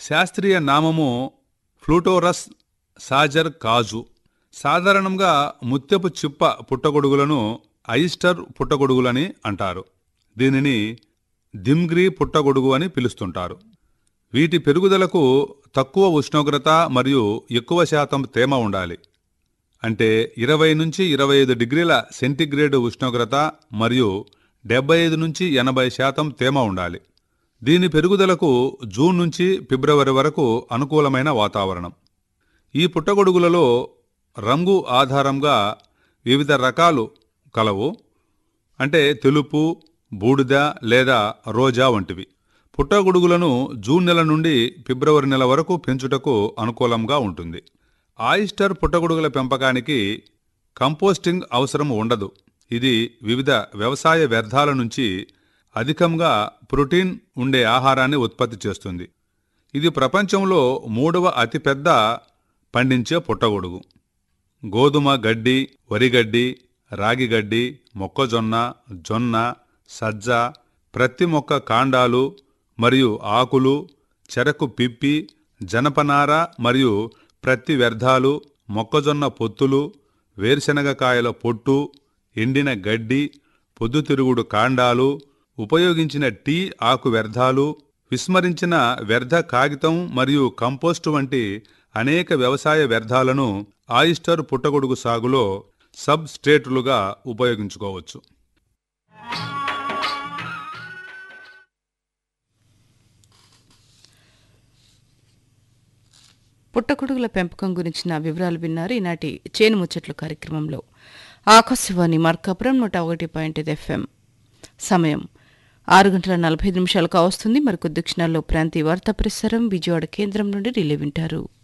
శాస్త్రీయ నామము ఫ్లూటోరస్ సాజర్ కాజు సాధారణంగా ముత్యపు చిప్ప పుట్టగొడుగులను ఐస్టర్ పుట్టగొడుగులని అంటారు దీనిని దిమ్గ్రీ పుట్టగొడుగు అని పిలుస్తుంటారు వీటి పెరుగుదలకు తక్కువ ఉష్ణోగ్రత మరియు ఎక్కువ శాతం తేమ ఉండాలి అంటే ఇరవై నుంచి ఇరవై ఐదు డిగ్రీల సెంటీగ్రేడ్ ఉష్ణోగ్రత మరియు డెబ్బై ఐదు నుంచి ఎనభై శాతం తేమ ఉండాలి దీని పెరుగుదలకు జూన్ నుంచి ఫిబ్రవరి వరకు అనుకూలమైన వాతావరణం ఈ పుట్టగొడుగులలో రంగు ఆధారంగా వివిధ రకాలు కలవు అంటే తెలుపు బూడిద లేదా రోజా వంటివి పుట్టగొడుగులను జూన్ నెల నుండి ఫిబ్రవరి నెల వరకు పెంచుటకు అనుకూలంగా ఉంటుంది ఆయిస్టర్ పుట్టగొడుగుల పెంపకానికి కంపోస్టింగ్ అవసరం ఉండదు ఇది వివిధ వ్యవసాయ వ్యర్థాల నుంచి అధికంగా ప్రోటీన్ ఉండే ఆహారాన్ని ఉత్పత్తి చేస్తుంది ఇది ప్రపంచంలో మూడవ అతిపెద్ద పండించే పుట్టగొడుగు గోధుమ గడ్డి వరిగడ్డి రాగిగడ్డి మొక్కజొన్న జొన్న సజ్జ ప్రత్తి మొక్క కాండాలు మరియు ఆకులు చెరకు పిప్పి జనపనార మరియు ప్రత్తి వ్యర్థాలు మొక్కజొన్న పొత్తులు వేరుశనగకాయల పొట్టు ఎండిన గడ్డి పొద్దుతిరుగుడు కాండాలు ఉపయోగించిన టీ ఆకు వ్యర్థాలు విస్మరించిన వ్యర్థ కాగితం మరియు కంపోస్టు వంటి అనేక వ్యవసాయ వ్యర్థాలను ఆయిస్టర్ పుట్టగొడుగు సాగులో సబ్ స్టేట్లుగా ఉపయోగించుకోవచ్చు పుట్టగొడుగుల పెంపకం గురించిన వివరాలు విన్నారు ఈనాటి చేను ముచ్చట్లు కార్యక్రమంలో ఆకాశవాణి మార్కాపురం నూట ఒకటి పాయింట్ ఐదు ఎఫ్ఎం సమయం ఆరు గంటల నలభై ఐదు నిమిషాలకు వస్తుంది మరికొద్ది క్షణాల్లో ప్రాంతీయ వార్తా ప్రసారం విజయవాడ కేంద్రం నుండి రిలే వింటారు